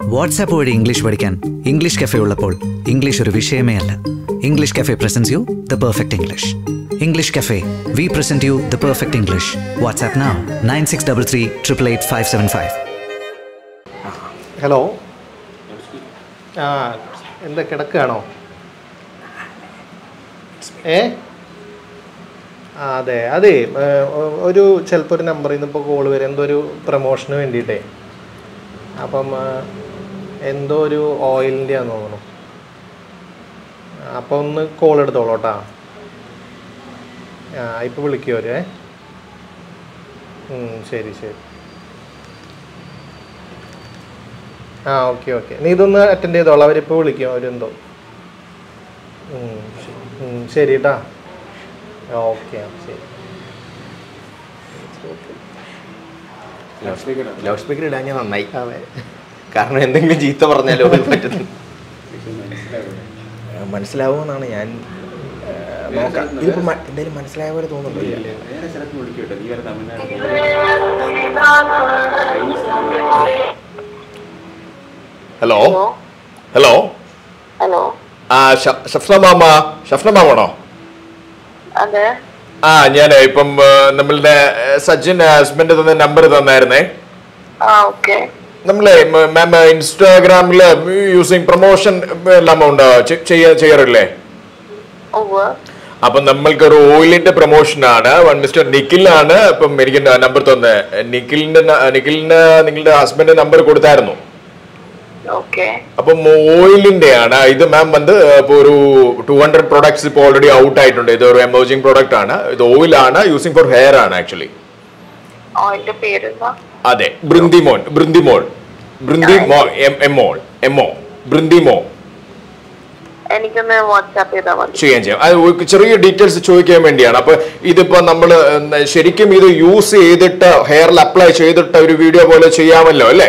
WhatsApp വഴി English പഠിക്കാൻ English cafe ഉള്ളപ്പോൾ ഇംഗ്ലീഷ് ഒരു വിഷയമേ അല്ല English cafe presents you the perfect English English cafe we present you the perfect English WhatsApp now nine six double three triple eight five seven five hello ആ എന്താ കിടക്കുകയാണോ ഏ ആ അതെ അതെ ഏ, ഒ- ഒരു ചിലപ്പോൾ ഒരു നമ്പറിൽ നിന്ന് ഇപ്പോൾ കോൾ വരും എന്തോ ഒരു പ്രൊമോഷന് വേണ്ടിയിട്ടേ അപ്പം ആ, എന്തോ ഒരു ഓയിലിൻ്റെ ആണെന്ന് തോന്നുന്നു അപ്പോൾ ഒന്ന് കോൾ എടുത്തോളൂ കേട്ടാ ആ ഇപ്പോൾ വിളിക്കുമോ അവര് ഉം, ശരി ശരി ആ ഓക്കെ ഓക്കെ നീ ഇതൊന്ന് അറ്റൻഡ് ചെയ്തോളാം അവരിപ്പോൾ വിളിക്കും അവരെന്തോ ഉം, ശ- ഉം, ശരി കേട്ടാ ഓക്കെ ശരി ലൗഡ് സ്പീക്കർ ഇടാൻ ഞാൻ നന്നായി അതെ കാരണം എന്തെങ്കിലും ചീത്ത പറഞ്ഞാലോ പറ്റുന്നു മനസ്സിലാവുമെന്നാണ് ഞാൻ ആ, നോക്കാം ഇതിപ്പോ മ- എന്തായാലും മനസ്സിലായ പോലെ തോന്നുന്നില്ല ഹലോ ഹലോ ഹലോ ആ ഷ- ഷഫ്ന മാമ ഷഫ്ന മാമാണോ അതെ ആ ഞാൻ ഇപ്പം ആ, നമ്മളുടെ ആ, സച്ചിൻ ഹസ്ബൻഡ് തന്ന നമ്പർ തന്നായിരുന്നേ ആ ഓക്കെ നമ്മളെ മാം ഇൻസ്റ്റാഗ്രാമിൽ യൂസിങ് പ്രൊമോഷൻ എല്ലാം ഉണ്ട് ചെ- ചെയ്യ- ചെയ്യാറില്ലേ ഉവ്വ് അപ്പം നമ്മൾക്ക് ഒരു ഓയിലിന്റെ പ്രൊമോഷൻ ആണ് വൺ മിസ്റ്റർ നിഖിലാണ് ഇപ്പം എനിക്ക് നമ്പർ തന്നെ നിഖിലിന്റെ ന- നിഖിലിന് നിങ്ങളുടെ ഹസ്ബൻഡ് നമ്പർ കൊടുത്തായിരുന്നു ഓക്കെ അപ്പം ഓയിലിന്റെ ആണ് ഇത് മാം വന്ന് ഇപ്പോൾ ഒരു ടു ഹൺഡ്രഡ് പ്രൊഡക്ട്സ് ഇപ്പോൾ ഓൾറെഡി ഔട്ട് ആയിട്ടുണ്ട് ഇത് ഒരു എമർജിംഗ് പ്രൊഡക്റ്റ് ആണ് ഇത് ഓയിലാണ് യൂസിങ് ഫോർ ഹെയർ ആണ് ആക്ച്വലി ഓയിന്റെ പേരെന്താ അതെ ബൃന്ദിമോൻ ബൃന്ദിമോൾ ബൃന്ദിമോ എം എമ്മോൾ എമ്മോ ബൃന്ദിമോ എനിക്കൊന്ന് വാട്സാപ്പ് ചെയ്താൽ മതി ചെയ്യാൻ ചെയ്യാം അത് ഒരു ചെറിയ ഡീറ്റെയിൽസ് ചോദിക്കാൻ വേണ്ടിയാണ് അപ്പൊ ഇതിപ്പോ നമ്മൾ ശരിക്കും ഇത് യൂസ് ചെയ്തിട്ട് ഹെയറിൽ അപ്ലൈ ചെയ്തിട്ട് ഒരു വീഡിയോ പോലെ ചെയ്യാമല്ലോ അല്ലേ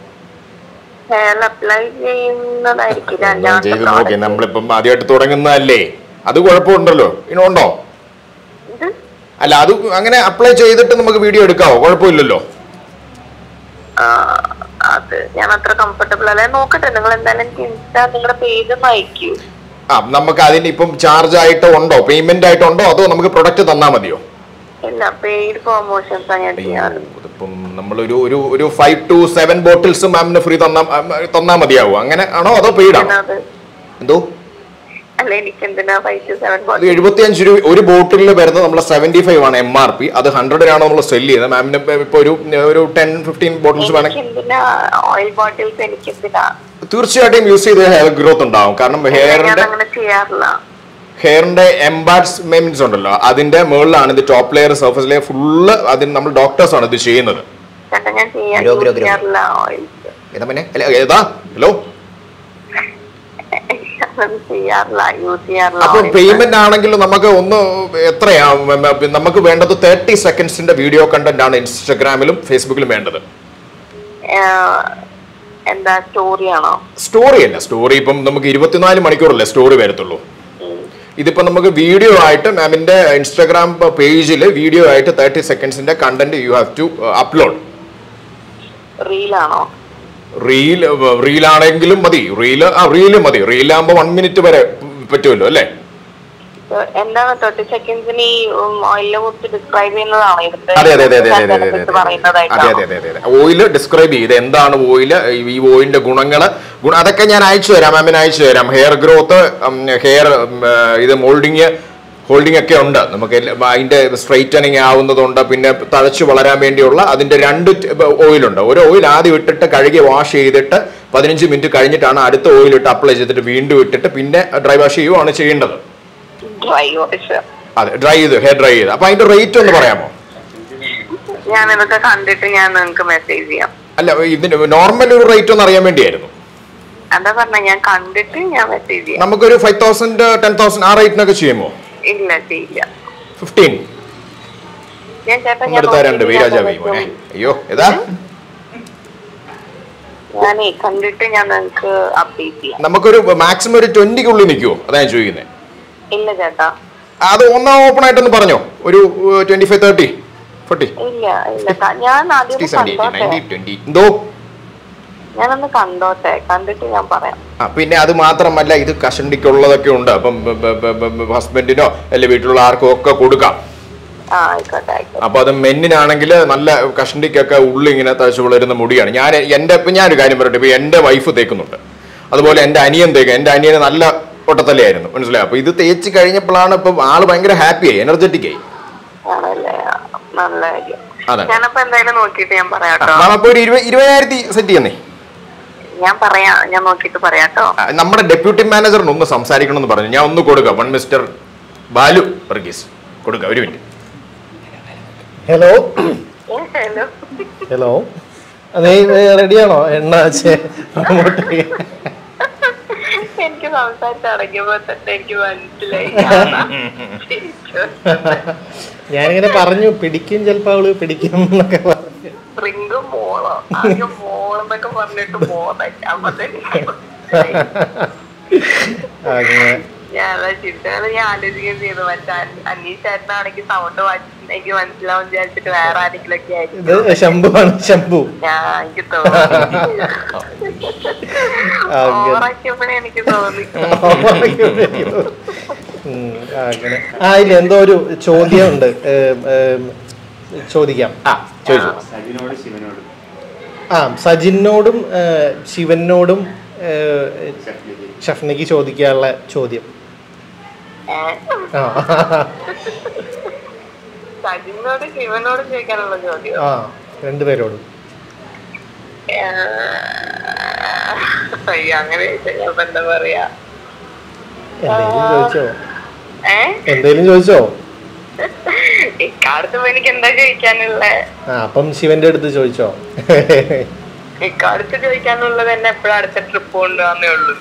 ഹെയർ അപ്ലൈ ചെയ്യുന്നതായിരിക്കില്ല ഞാൻ ചെയ്ത് നോക്കി നമ്മളിപ്പം ആദ്യമായിട്ട് തുടങ്ങുന്നതല്ലേ അത് കുഴപ്പമുണ്ടല്ലോ ഇനുണ്ടോ ഇത് അല്ല അത് അങ്ങനെ അപ്ലൈ ചെയ്തിട്ട് നമുക്ക് വീഡിയോ എടുക്കാവോ കുഴപ്പമില്ലല്ലോ ആ, അത് ഞാൻ അത്ര കംഫർട്ടബിൾ അല്ല നോക്കട്ടെ നിങ്ങൾ എന്തായാലും എനിക്ക് ഇൻസ്റ്റാ നിങ്ങളുടെ പേജ് ഒന്ന് അയക്കൂ ആ നമുക്ക് അതിന് ഇപ്പം ചാർജ് ആയിട്ട് ഉണ്ടോ പേയ്മെന്റ് ആയിട്ടുണ്ടോ അതോ നമുക്ക് പ്രൊഡക്റ്റ് തന്നാ മതിയോ ഇല്ല പെയ്ഡ് പ്രൊമോഷൻസ് ആണ് ഞാൻ ചെയ്യാറ് ഇതിപ്പം നമ്മളൊരു ഒരു ഒരു ഫൈവ് ടു സെവൻ ബോട്ടിൽസ് മാമിന് ഫ്രീ തന്നാ തന്നാ മതിയാവോ അങ്ങനെ ആണോ അതോ പെയ്ഡ് ആണോ അത് എന്തോ അല്ല എനിക്ക് എന്തിനാ ഫൈവ് ടു സെവൻ അത് എഴുപത്തിയഞ്ച് രൂപ ഒരു ബോട്ടിലിൽ വരുന്നത് നമ്മൾ സെവന്റി ഫൈവ് ആണ് എം ആർ പി അത് ഹൺഡ്രഡിനാണ് നമ്മൾ സെല് ചെയ്യുന്നത് മാമിന് ഇപ്പൊ ഒരു ഒരു ടെൻ ഫിഫ്റ്റീൻ ബോട്ടിൽസ് എനിക്ക് വേണമെങ്കിൽ എന്തിനാ ഓയിൽ ബോട്ടിൽസ് എനിക്ക് എന്തിനാ തീർച്ചയായിട്ടും യൂസ് ചെയ്ത് ഹെയർ ഗ്രോത്ത് ഉണ്ടാവും കാരണം ഞാൻ ഹെയറിന്റെ അങ്ങനെ ചെയ്യാറില്ല ഹെയറിന്റെ എംബാഡ്സ് മെയിൻസ് ഉണ്ടല്ലോ അതിന്റെ മുകളിലാണ് ഇത് top layer surface layer full അതിന് നമ്മൾ ഡോക്ടേഴ്സ് ആണ് ഇത് ചെയ്യുന്നത് ചേട്ടാ ഞാൻ ചെയ്യാൻ ഗ്രോ, ഗ്രോ, യൂസ് ഗ്രോ. ചെയ്യാറില്ല ഓയിൽ ഏതാ പിന്നെ അല്ല, ഏതാ ഹലോ അത് ചെയ്യാറില്ല യൂസ് ചെയ്യാറില്ല അപ്പൊ oil. പേയ്മെന്റ് ആണെങ്കിലും നമുക്ക് ഒന്ന് എത്രയാ ഉം, ഉം, നമുക്ക് വേണ്ടത് തേർട്ടി സെക്കൻഡ്സിന്റെ വീഡിയോ കണ്ടന്റ് ആണ് ഇൻസ്റ്റാഗ്രാമിലും ഫേസ്ബുക്കിലും വേണ്ടത് ഏഹ്, എന്താ സ്റ്റോറി ആണോ സ്റ്റോറി അല്ല സ്റ്റോറി ഇപ്പം നമുക്ക് ഇരുപത്തിനാല് മണിക്കൂറല്ലേ സ്റ്റോറി വരത്തുള്ളൂ ഇതിപ്പോ നമുക്ക് വീഡിയോ ആയിട്ട് മാമിന്റെ ഇൻസ്റ്റാഗ്രാം പേജിൽ വീഡിയോ ആയിട്ട് തേർട്ടി സെക്കൻഡ്സിന്റെ content you have to upload റീലാണോ റീൽ റീൽ ആണെങ്കിലും മതി റീല് ആ റീല് മതി റീലാകുമ്പോൾ വൺ മിനിറ്റ് വരെ പറ്റുമല്ലോ അല്ലേ എന്താണ് തേർട്ടി സെക്കൻഡ്സിന് ഈ ഓയിലിനെ കുറിച്ച് ഡിസ്ക്രൈബ് ചെയ്യുന്നതാണോ ഇതിന്റെ അതെ അതെ അതെ അതെ അതെ അതെ benefits അതെ അതെ പറയുന്നതായിട്ടാണോ അതെ അതെ അതെ ഓയില് ഡിസ്ക്രൈബ് ചെയ്ത് എന്താണ് ഓയില് ഈ ഓയിലിന്റെ ഗുണങ്ങള് ഗുണ അതൊക്കെ ഞാൻ അയച്ചു തരാം മാമിന് അയച്ചു തരാം ഹെയർ ഗ്രോത്ത് ഹെയർ ഇത് മോൾഡിങ് ഹോൾഡിംഗ് ഒക്കെ ഉണ്ട് നമുക്ക് എല്ലാ- അതിന്റെ സ്ട്രൈറ്റനിങ് ആവുന്നതുണ്ട് പിന്നെ തഴച്ചു വളരാൻ വേണ്ടിയുള്ള അതിന്റെ രണ്ട് ഓയിലുണ്ട് ഒരു ഓയിൽ ആദ്യം ഇട്ടിട്ട് കഴുകി വാഷ് ചെയ്തിട്ട് പതിനഞ്ച് മിനിറ്റ് കഴിഞ്ഞിട്ടാണ് അടുത്ത ഓയിൽ ഇട്ട് അപ്ലൈ ചെയ്തിട്ട് വീണ്ടും ഇട്ടിട്ട് പിന്നെ ഡ്രൈ വാഷ് ചെയ്യുകയാണ് ചെയ്യേണ്ടത് ഡ്രൈ വാഷ് അതെ ഡ്രൈ ചെയ്ത് ഹെയർ ഡ്രൈ ചെയ്ത് അപ്പൊ അതിന്റെ റേറ്റ് ഒന്ന് പറയാമോ ഞാൻ ഇതൊക്കെ കണ്ടിട്ട് ഞാൻ നിങ്ങൾക്ക് മെസ്സേജ് ചെയ്യാം അല്ല ഇതിന് നോർമൽ ഒരു റേറ്റ് ഒന്ന് അറിയാൻ വേണ്ടിയായിരുന്നു എന്താ പറഞ്ഞ ഞാൻ കണ്ടിട്ട് ഞാൻ മെസ്സേജ് ചെയ്യാം നമുക്കൊരു ഫൈവ് തൗസൻഡ് ടെൻ തൗസൻഡ് ആ റേറ്റിനൊക്കെ ചെയ്യുമോ ഇല്ല ചെയ്യില്ല ഫിഫ്റ്റീൻ ഞാൻ ചേട്ടാ ഞാൻ ഒന്നെടുത്താ രണ്ട് നോക്കിയിട്ട് ഞാൻ വീരാജാവി മോനെ നിങ്ങൾക്ക് അയ്യോ ഏതാ ഞാനേ കണ്ടിട്ട് ഞാൻ നിങ്ങൾക്ക് അപ്ഡേറ്റ് ചെയ്യാം നമുക്കൊരു മാക്സിമം ഒരു ട്വന്റിക്കുള്ളിൽ നിൽക്കുമോ അതാ ഞാൻ ചോദിക്കുന്നത് ഇല്ല ചേട്ടാ അത് ഒന്നാം ഓപ്പൺ ആയിട്ടൊന്ന് പറഞ്ഞോ ഒരു ട്വന്റി ഫൈവ് തേർട്ടി ഫോർട്ടി ഇല്ല ഇല്ല ക- ഞാൻ ആദ്യം സിക്സ്റ്റി സെവൻറ്റി എയ്റ്റി കണ്ടോട്ടെ നയൻറ്റി ട്വന്റി എന്തോ ഞാനൊന്ന് കണ്ടോട്ടെ കണ്ടിട്ട് ഞാൻ പറയാം ആ പിന്നെ അത് മാത്രമല്ല ഇത് കഷണ്ടിക്കുള്ളതൊക്കെ ഉണ്ട് അപ്പം ഹസ്ബൻഡിനോ അല്ലെ വീട്ടിലുള്ള ആർക്കും ഒക്കെ കൊടുക്കാം ആ ആയിക്കോട്ടെ ആയിക്കോട്ടെ അപ്പൊ അത് മെന്നിനാണെങ്കിൽ നല്ല കഷണ്ടിക്കൊക്കെ ഉള്ളി ഇങ്ങനെ തഴച്ചു വളരുന്ന മുടിയാണ് ഞാൻ എന്റെ ഇപ്പൊ ഞാനൊരു കാര്യം പറയട്ടെ ഇപ്പൊ എന്റെ വൈഫ് തേക്കുന്നുണ്ട് അതുപോലെ എന്റെ അനിയൻ തേക്കും എന്റെ അനിയന് നല്ല ഒട്ടത്തലയായിരുന്നു മനസ്സിലായി അപ്പൊ ഇത് തേച്ച് കഴിഞ്ഞപ്പോഴാണ് ഇപ്പൊ ആള് ഭയങ്കര ഹാപ്പി ആയി എനർജറ്റിക് ആയി ആണല്ലേ ആ, നല്ല കാര്യം അതെ. ഞാനപ്പോ എന്തായാലും നോക്കിയിട്ട് ഞാൻ പറയാം കേട്ടോ നാം അപ്പൊ ഒരു ഇരുപ- ഇരുപതിനായിരത്തി സെറ്റ് ചെയ്യുന്നേ ഞാൻ പറയാം ഞാൻ നോക്കിയിട്ട് പറയാം കേട്ടോ ആ, നമ്മുടെ ഡെപ്യൂട്ടി മാനേജറിന് ഒന്ന് സംസാരിക്കണം എന്ന് പറഞ്ഞു ഞാൻ ഒന്ന് കൊടുക്കാം വൺ മിസ്റ്റർ ബാലു വർഗീസ് കൊടുക്കാം ഒരു മിനിറ്റ് ഹലോ ഹലോ ഹലോ നീ റെഡിയാണോ എണ്ണ വെച്ച് പ്രൊമോട്ട് ചെയ്യാൻ എനിക്ക് സംസാരിച്ച് അടങ്ങിയപ്പോ തന്നെ എനിക്ക് മനസ്സിലായി ഞാനിങ്ങനെ പറഞ്ഞു പിടിക്കും ചിലപ്പോ അവള് പിടിക്കും എന്നൊക്കെ പറഞ്ഞു റിങ്ക് മോളോ ആദ്യം മോളെന്നൊക്കെ പറഞ്ഞിട്ട് മോളാ അങ്ങനെ ഞാൻ അതാ ചിന്തകൾ ഞാൻ ആലോചിക്കുകയും ചെയ്തു മറ്റേ അന്വേഷിച്ചായിരുന്നാണെങ്കിൽ സൗണ്ട് എനിക്ക് മനസ്സിലാവും വിചാരിച്ചിട്ട് വേറെ ആരെങ്കിലും ഒക്കെ ആയിരിക്കും ഇത് ശംഭുവാണ് ശംഭു ഞാൻ എനിക്ക് തോന്നി അങ്ങനെ. ഓവറാക്കിയപ്പോഴേ എനിക്ക് തോന്നി ഉം, അങ്ങനെ ആ ഇല്ല എന്തോ ഒരു ചോദ്യം ഉണ്ട് ഏം, ഏം, ചോദിക്കാം ആ ചോദിച്ചു സജിനോട് ശിവനോട് ആ സജിനോടും ഏ, ശിവനോടും ഏ, ഷഫ്ലിക്ക് ഷഫ്നയ്ക്ക് ചോദിക്കാനുള്ള ചോദ്യം ഏ? ആ സജിനോട് ശിവനോട് ചോദിക്കാനുള്ള ചോദ്യം ആ രണ്ടുപേരോടും ഏ, അയ്യോ അങ്ങനെ ചോദിച്ചാ ഇപ്പൊ എന്താ പറയാ എന്തെങ്കിലും ചോദിച്ചോ ഏ എന്തെങ്കിലും ചോദിച്ചോ ഇക്കാലത്ത് ഇപ്പൊ എനിക്ക് എന്താ ചോദിക്കാനുള്ള ആ അപ്പം ശിവന്റെ അടുത്ത് ചോദിച്ചോ ഇക്കാലത്ത് ചോദിക്കാനുള്ളത് തന്നെ എപ്പോഴും അടുത്ത ട്രിപ്പ് കൊണ്ടുവന്നേ ഉള്ളൂ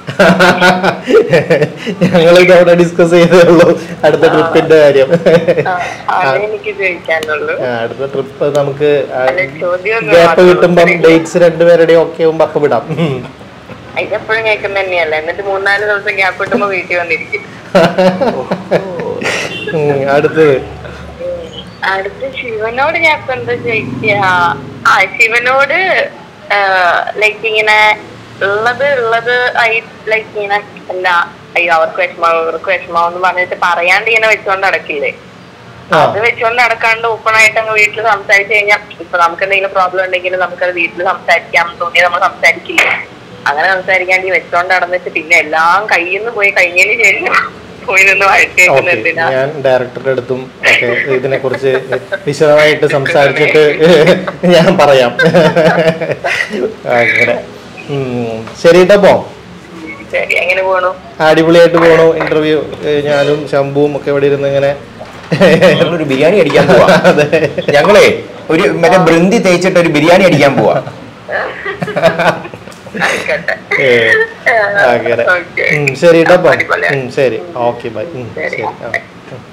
ഞങ്ങൾ ഇതവിടെ ഡിസ്കസ് ചെയ്തേ ഉള്ളൂ അടുത്ത ട്രിപ്പിന്റെ കാര്യം ആ, അതേ എനിക്ക് ചോദിക്കാനുള്ളൂ ആ, അടുത്ത ട്രിപ്പ് നമുക്ക് അല്ല, ചോദ്യം ഒന്ന് ഗ്യാപ്പ് മാത്രം കിട്ടുമ്പം ഉത്തരം. ഡേറ്റ്സ് രണ്ടുപേരുടെയും ഒക്കെ ആകുമ്പോ അപ്പൊ വിടാം ഉം. ഇതെപ്പോഴും കേൾക്കുന്ന തന്നെയല്ല എന്നിട്ട് മൂന്നാല് ദിവസം ഗ്യാപ്പ് കിട്ടുമ്പോ വീട്ടിൽ വന്നിരിക്കും ഉം, അടുത്തത് അടുത്ത ശിവനോട് ഞാൻ ഇപ്പൊ എന്താ ചോദിക്കുക ആ ശിവനോട് ലൈക്ക് ഇങ്ങനെ ഉള്ളത് ഉള്ളത് ആയി ലൈക്ക് ഇങ്ങനെ എന്താ അയ്യോ അവർക്ക് വിഷമാവും ഇവർക്ക് വിഷമാവും എന്ന് പറഞ്ഞിട്ട് പറയാണ്ട് ഇങ്ങനെ വെച്ചോണ്ട് നടക്കില്ലേ ആ അത് വെച്ചോണ്ട് നടക്കാണ്ട് ഓപ്പൺ ആയിട്ട് അങ്ങ് വീട്ടിൽ സംസാരിച്ചു കഴിഞ്ഞാൽ ഇപ്പൊ നമുക്ക് എന്തെങ്കിലും പ്രോബ്ലം ഉണ്ടെങ്കിൽ നമുക്കത് വീട്ടിൽ സംസാരിക്കാം തോന്നിയത് നമ്മൾ സംസാരിക്കില്ല അങ്ങനെ സംസാരിക്കാണ്ട് ഈ വെച്ചോണ്ട് നടന്നിട്ട് പിന്നെ എല്ലാം കയ്യിൽ നിന്ന് പോയി കഴിഞ്ഞതിന് ശേഷം പോയി നിന്ന് വഴക്ക് ഓക്കെ കേൾക്കുന്ന എന്തിനാ ഞാൻ ഡയറക്ടറുടെ അടുത്തും ഒക്കെ ഇതിനെ കുറിച്ച് വിശദമായിട്ട് സംസാരിച്ചിട്ട് ഞാൻ പറയാം അങ്ങനെ ഉം, ശരി കേട്ടപ്പോ ശരി എങ്ങനെ പോണു അടിപൊളിയായിട്ട് പോണു ഇന്റർവ്യൂ ഞാനും ശംഭുവും ഒക്കെ ഇവിടെ ഇരുന്ന് ഇങ്ങനെ ഞങ്ങളൊരു ബിരിയാണി അടിക്കാൻ പോവാ അതെ ഞങ്ങളെ ഒരു മറ്റേ ബൃന്ദി തേച്ചിട്ട് ഒരു ബിരിയാണി അടിക്കാൻ പോവാ ആയിക്കോട്ടെ ഏ, അങ്ങനെ ഓക്കെ ഉം, ശരി കേട്ടപ്പോ അടിപൊളിയാ. ഉം, ശരി ഓക്കെ ബൈ ശരി. ശരി ആ